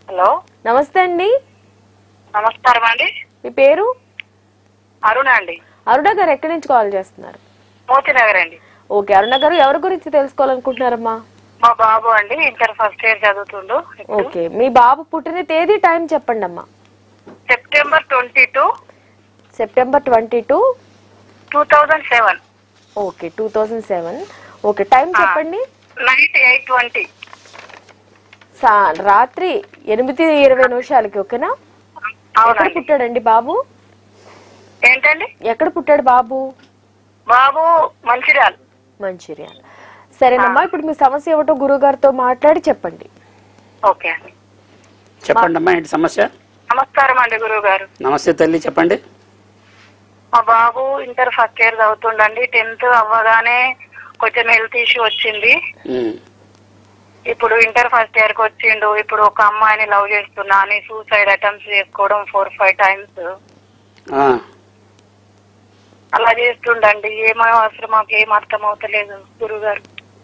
Hello నమస్తే అండి నమస్కారం అండి మీ పేరు అరుణ అండి అరుణ గారు ఎక్కడి నుంచి కాల్ చేస్తున్నారు మోతినగర్ అండి ఓకే అరుణ గారు ఎవరి గురించి తెలుసుకోవాలనుకుంటున్నారమ్మా మా బాబు అండి ఇంటర్ ఫస్ట్ ఇయర్ చదువుతుండు ఇప్పుడు. ఓకే మీ బాబు పుట్టిన తేదీ టైం చెప్పండి అమ్మా September twenty two September twenty two two thousand seven okay two thousand seven okay time చెప్పండి నైట్ ఎయిట్ ట్వంటీ సా- రాత్రి ఎనిమిది ఇరవై నిమిషాలకి ఓకేనా ఎక్కడ అవునండి పుట్టాడండి బాబు ఏంటండి ఎక్కడ పుట్టాడు బాబు బాబు మంచిర్యాల మంచిర్యాల సరేనమ్మా ఇప్పుడు మీ సమస్య ఏమిటో గురువు గారితో మాట్లాడి చెప్పండి ఓకే అండి చెప్పండి అమ్మా ఏంటి సమస్య నమస్కారం అండి గురువు గారు నమస్తే తల్లి చెప్పండి మా బాబు ఇంటర్ ఫస్ట్ ఇయర్ చదువుతుండండి టెన్త్ అవ్వగానే కొంచెం హెల్త్ ఇష్యూ వచ్చింది ఉమ్, ఇప్పుడు ఇంటర్ ఫస్ట్ ఇయర్ కి వచ్చిండు ఇప్పుడు ఒక అమ్మాయిని లవ్ చేస్తున్నా అని సూసైడ్ అటెంప్ట్స్ చేసుకోవడం ఫోర్ ఫైవ్ టైమ్స్ ఆ, అలా చేస్తుండండి ఏమో అసలు మాకు ఏం అర్థం అవుతలేదు గురువు గారు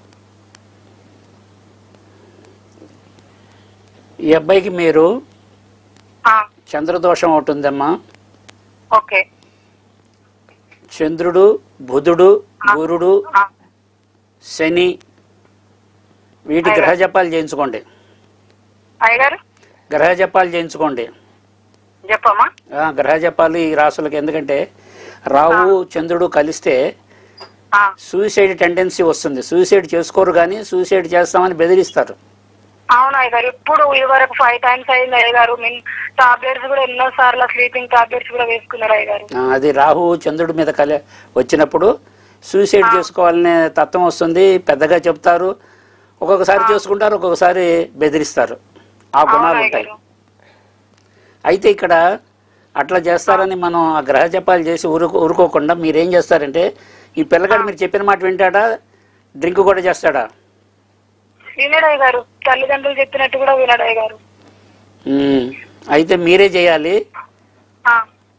ఈ అబ్బాయికి మీరు చంద్రదోషం ఉంటుందమ్మా ఓకే చంద్రుడు బుధుడు గురుడు ఆ, శని వీటి గ్రహ జపాలు చేయించుకోండి అయ్యగారు గ్రహ జపాలు చేయించుకోండి చెప్పమ్మా ఆ, గ్రహ జపాలు ఈ రాసులకి ఎందుకంటే రాహు చంద్రుడు కలిస్తే ఆ, సూసైడ్ టెండెన్సీ వస్తుంది సూసైడ్ చేసుకోరు కానీ సూసైడ్ చేస్తామని బెదిరిస్తారు అవును అయ్యగారు ఇప్పుడు ఇదివరకు ఫైవ్ టైమ్స్ అయింది అయ్యగారు మీన్ టాబ్లెట్స్ కూడా ఎన్నో సార్లు స్లీపింగ్ టాబ్లెట్స్ కూడా వేసుకున్నారు అయ్యగారు ఆ, అది రాహు చంద్రుడి మీద కలి వచ్చినప్పుడు సూసైడ్ చేసుకోవాలనే తత్వం వస్తుంది పెద్దగా చెప్తారు ఒక్కొక్కసారి చేసుకుంటారు ఒక్కొక్కసారి బెదిరిస్తారు ఆ గుణాలు అవును ఉంటాయి అయ్యగారు అయితే ఇక్కడ అట్లా చేస్తారని మనం ఆ గ్రహ జపాలు చేసి ఊరుకో ఊరుకోకుండా మీరేం చేస్తారంటే ఈ పిల్లగాడు మీరు చెప్పిన మాట వింటాడా డ్రింక్ కూడా చేస్తాడా వినడు అయ్యగారు తల్లిదండ్రులు చెప్పినట్టు కూడా వినడు అయ్యగారు ఉమ్, అయితే మీరే చేయాలి ఆ,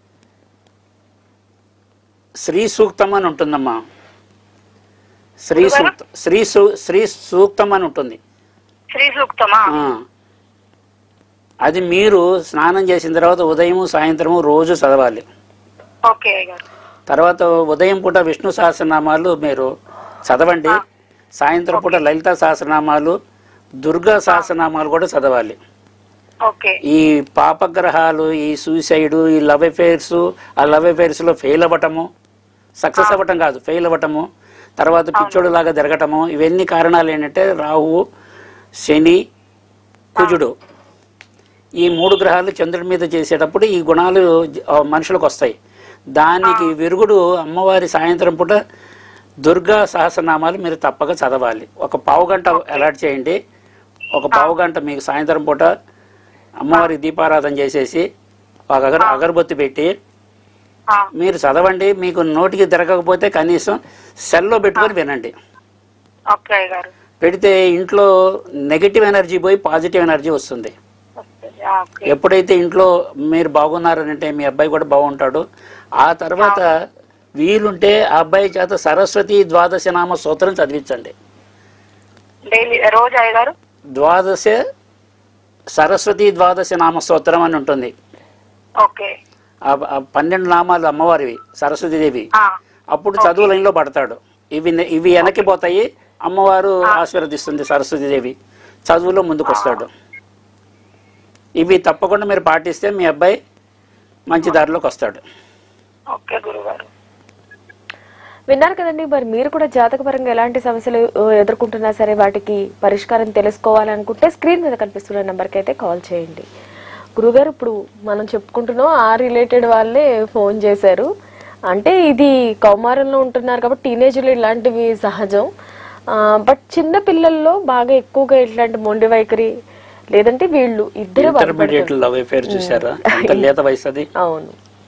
శ్రీ సూక్తం అని ఉంటుందమ్మా శ్రీ సూక్త శ్రీ సూ శ్రీ సూక్తం అని ఉంటుంది శ్రీ సూక్తమా ఆ. అది మీరు స్నానం చేసిన తర్వాత ఉదయం సాయంత్రము రోజు చదవాలి ఓకే అయ్యగారు తర్వాత ఉదయం పూట విష్ణు సహస్రనామాలు మీరు చదవండి సాయంత్రం పూట లలిత సహస్రనామాలు దుర్గా సహస్రనామాలు కూడా చదవాలి ఓకే ఈ పాపగ్రహాలు ఈ సూసైడ్ ఈ లవ్ అఫైర్స్ ఆ లవ్ అఫైర్స్లో ఫెయిల్ అవ్వటము సక్సెస్ అవ్వటం కాదు ఫెయిల్ అవ్వటము తర్వాత పిచ్చోడు లాగా తిరగటము ఇవన్నీ కారణాలు ఏంటంటే రాహువు శని కుజుడు ఈ మూడు గ్రహాలు చంద్రుడి మీద చేసేటప్పుడు ఈ గుణాలు జ- ఆ మనుషులకు వస్తాయి దానికి విరుగుడు అమ్మవారి సాయంత్రం పూట దుర్గా సహస్రనామాలు మీరు తప్పక చదవాలి ఒక పావు గంట అలాట్ చేయండి ఒక పావు గంట మీకు సాయంత్రం పూట అమ్మవారికి దీపారాధన చేసేసి ఒక అగర అగరబత్తి పెట్టి ఆ, మీరు చదవండి మీకు నోటికి తిరగకపోతే కనీసం సెల్లో పెట్టుకొని వినండి ఓకే అయ్యగారు పెడితే ఇంట్లో నెగిటివ్ ఎనర్జీ పోయి పాజిటివ్ ఎనర్జీ వస్తుంది వస్తుంది. ఆ, ఓకే ఎప్పుడైతే ఇంట్లో మీరు బాగున్నారనంటే మీ అబ్బాయి కూడా బాగుంటాడు ఆ తర్వాత వీలుంటే ఆ అబ్బాయి చేత సరస్వతి ద్వాదశ నామ స్తోత్రం చదివించండి డైలీ రోజు అయ్యగారు ద్వాదశ సరస్వతి ద్వాదశ నామ స్తోత్రం అని ఉంటుంది ఓకే ఆ ఆ పన్నెండు నామాలు అమ్మవారివి సరస్వతీదేవి ఆ, అప్పుడు చదువు లైన్లో పడతాడు ఇవి నె- ఇవి వెనక్కి పోతాయి అమ్మవారు ఆశీర్వదిస్తుంది సరస్వతీదేవి చదువులో ముందుకు వస్తాడు ఇవి తప్పకుండా మీరు పాటిస్తే మీ అబ్బాయి మంచి దారిలోకి వస్తాడు ఓకే గురుగారు విన్నారు కదండి మరి మీరు కూడా జాతకపరంగా ఎలాంటి సమస్యలు ఆ, ఎదుర్కొంటున్నా సరే వాటికి పరిష్కారం తెలుసుకోవాలనుకుంటే స్క్రీన్ మీద కనిపిస్తున్న నెంబర్కి అయితే కాల్ చేయండి గురుగారు ఇప్పుడు మనం చెప్పుకుంటున్నాం ఆ రిలేటెడ్ వాళ్ళే ఫోన్ చేశారు అంటే ఇది కౌమారంలో ఉంటున్నారు కాబట్టి టీనేజ్లో ఇలాంటివి సహజం బట్ చిన్న పిల్లల్లో బాగా ఎక్కువగా ఇట్లాంటి మొండి వైఖరి లేదంటే వీళ్ళు ఇద్దరు ఇంటర్మీడియట్ లవ్ అఫేర్ చూసారా ఎంత లేత వయసు అది అవును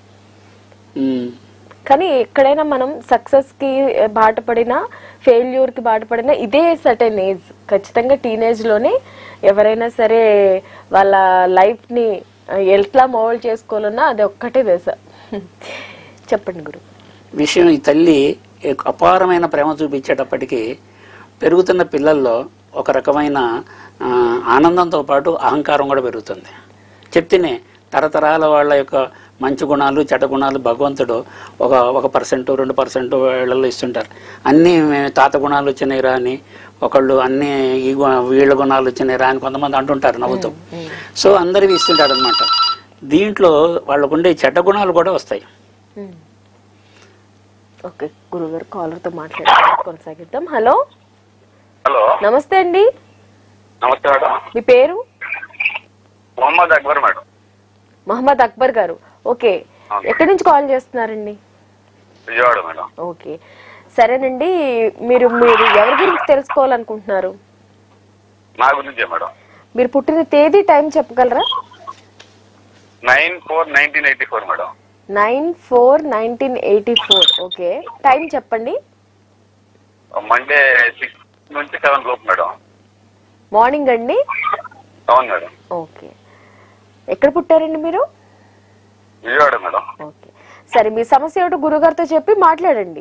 ఉమ్. కానీ ఎక్కడైనా మనం సక్సెస్ కి బాటపడినా ఫెయిల్యూర్ కి బాటపడినా ఇదే సర్టెన్ ఏజ్ ఖచ్చితంగా టీనేజ్ లోనే ఎవరైనా సరే వాళ్ళ లైఫ్ ని ఎట్లా మోల్డ్ చేసుకోవాలన్నా అది ఒక్కటే దశ చెప్పండి గురు విషయం ఈ తల్లి ఎక్- అపారమైన ప్రేమ చూపించేటప్పటికి పెరుగుతున్న పిల్లల్లో ఒక రకమైన ఆ, ఆనందంతో పాటు అహంకారం కూడా పెరుగుతుంది చెప్తేనే తరతరాల వాళ్ళ యొక్క మంచి గుణాలు చెడ్డ గుణాలు భగవంతుడు ఒక ఒక పర్సెంట్ రెండు పర్సెంట్ వీళ్ళలో ఇస్తుంటారు అన్నీ మేము తాత గుణాలు వచ్చినాయి రా అని ఒకళ్ళు అన్నీ ఈ గు- వీళ్ళ గుణాలు వచ్చినాయి రా అని కొంతమంది అంటుంటారు నవ్వుతూ సో అందరివి ఇస్తుంటారు అనమాట దీంట్లో వాళ్ళకుండే చెడ్డ గుణాలు కూడా వస్తాయి ఉమ్. ఓకే గురుగారు కాలర్తో మాట్లాడారు కొనసాగిద్దాం హలో హలో నమస్తే అండి నమస్తే మేడం మీ పేరు మొహమ్మద్ అక్బర్ మేడం మహమ్మద్ అక్బర్ గారు ఓకే అవును. ఎక్కడి నుంచి కాల్ చేస్తున్నారండి విజయవాడ మేడం ఓకే సరేనండి మీరు మీరు ఎవరి గురించి తెలుసుకోవాలనుకుంటున్నారు నా గురించే మేడం మీరు పుట్టిన తేదీ టైం చెప్పగలరా nine four nineteen eighty four madam nine four nineteen eighty four okay time చెప్పండి మండే సిక్స్ నుంచి సెవెన్ లోపు మేడం మార్నింగ్ అండి అవును మేడం ఓకే ఎక్కడ పుట్టారండి మీరు విజయవాడ మేడం ఓకే సరే మీ సమస్య ఏమిటో గురుగారితో చెప్పి మాట్లాడండి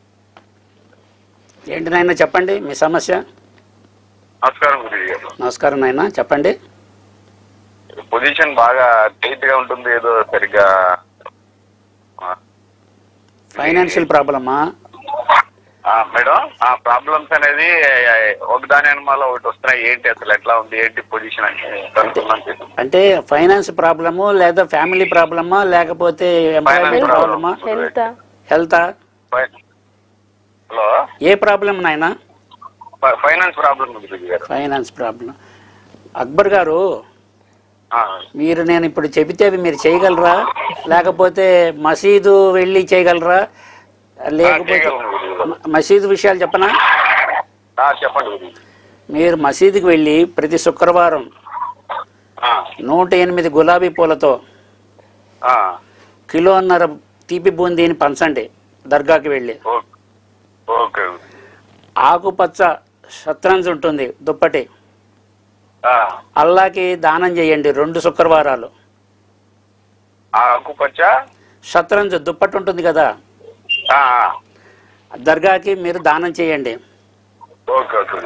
ఏంటి నాయన చెప్పండి మీ సమస్య నమస్కారం గురుజీ గారు నమస్కారం నాయన చెప్పండి పొజిషన్ బాగా టైట్ గా ఉంటుంది ఏదో సరిగ్గా ఆ, ఫైనాన్షియల్ ప్రాబ్లమా ఆ, మేడం ఆ ప్రాబ్లమ్స్ అనేది ఒకదాని అనుమాల ఒకటి వస్తున్నాయి ఏంటి అసలు ఎట్లా ఉంది ఏంటి పొజిషన్ అంటే కనుక్కున్నాను అంటే ఫైనాన్స్ ప్రాబ్లము లేదా ఫ్యామిలీ ప్రాబ్లమా లేకపోతే ఎంప్లాయ్మెంట్ Finance problem. ప్రాబ్లమా హెల్త్ హెల్తా ఫై- హలో ఏ ప్రాబ్లం నాయన ఫై- ఫైనాన్స్ ప్రాబ్లం ఉంది గురుజీ గారు ఫైనాన్స్ ప్రాబ్లం అక్బర్ గారు ఆ, మీరు నేను ఇప్పుడు చెబితే అవి మీరు చేయగలరా లేకపోతే మసీదు వెళ్ళి చేయగలరా లేకపోతే చేయగలను గురుజీ గారు. మ- మసీదు విషయాలు చెప్పనా ఆ, చెప్పండి గురుజీ మీరు మసీదుకి వెళ్ళి ప్రతి శుక్రవారం ఆ, నూట ఎనిమిది గులాబీ పూలతో ఆ, కిలోన్నర తీపి బూందీని పంచండి దర్గాకి వెళ్ళి ఓ- ఓకే ఆకుపచ్చ షత్రంజ్ ఉంటుంది దుప్పటి ఆ, అల్లాకి దానం చేయండి రెండు శుక్రవారాలు ఆ ఆకుపచ్చ షత్రంజ్ దుప్పటి ఉంటుంది కదా ఆ, దర్గాకి మీరు దానం చేయండి ఓకే ఓకే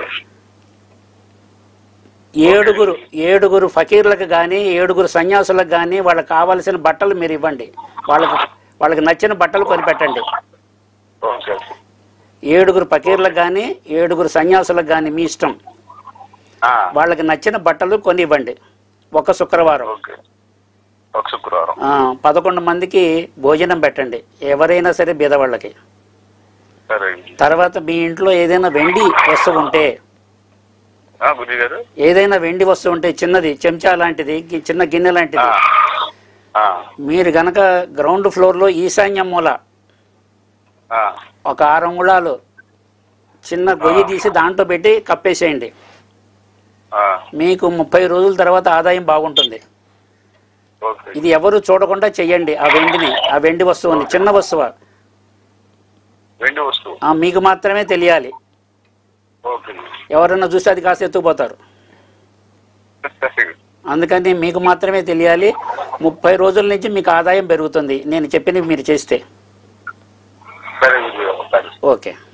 ఏడుగురు ఏడుగురు ఫకీర్లకు కానీ ఏడుగురు సన్యాసులకు కానీ వాళ్ళకి కావాల్సిన బట్టలు మీరు ఇవ్వండి వాళ్ళకి వాళ్ళకి నచ్చిన బట్టలు కొనిపెట్టండి ఓకే ఏడుగురు ఫకీర్లకు కానీ ఏడుగురు సన్యాసులకు కానీ మీ ఇష్టం ఆ, వాళ్ళకి నచ్చిన బట్టలు కొని ఇవ్వండి ఒక శుక్రవారం ఓకే ఒక శుక్రవారం ఆ, పదకొండు మందికి భోజనం పెట్టండి ఎవరైనా సరే బీదవాళ్ళకి సరే తర్వాత మీ ఇంట్లో ఏదైనా వెండి వస్తువు ఉంటే ఆ, గురుజీ గారు ఏదైనా వెండి వస్తువు ఉంటే చిన్నది చెంచా లాంటిది గి- చిన్న గిన్నె ఆ, లాంటిది ఆ, మీరు గనక గ్రౌండ్ ఫ్లోర్లో ఈశాన్య మూల ఆ, ఒక ఆరు అంగుళాలు చిన్న గొయ్యి తీసి దాంట్లో పెట్టి కప్పేసేయండి ఆ, మీకు ముప్పై రోజుల తర్వాత ఆదాయం బాగుంటుంది ఓకే ఇది ఎవరు చూడకుండా చెయ్యండి ఆ వెండిని ఆ వెండి వస్తువుని చిన్న వస్తువు వెండి వస్తువు ఆ, మీకు మాత్రమే తెలియాలి ఓకే ఎవరన్నా చూస్తే అది కాస్త ఎత్తుకుపోతారు సరే అందుకని మీకు మాత్రమే తెలియాలి ముప్పై రోజుల నుంచి మీకు ఆదాయం పెరుగుతుంది నేను చెప్పినవి మీరు చేస్తే సరే గురుజీ గారు సరే ఓకే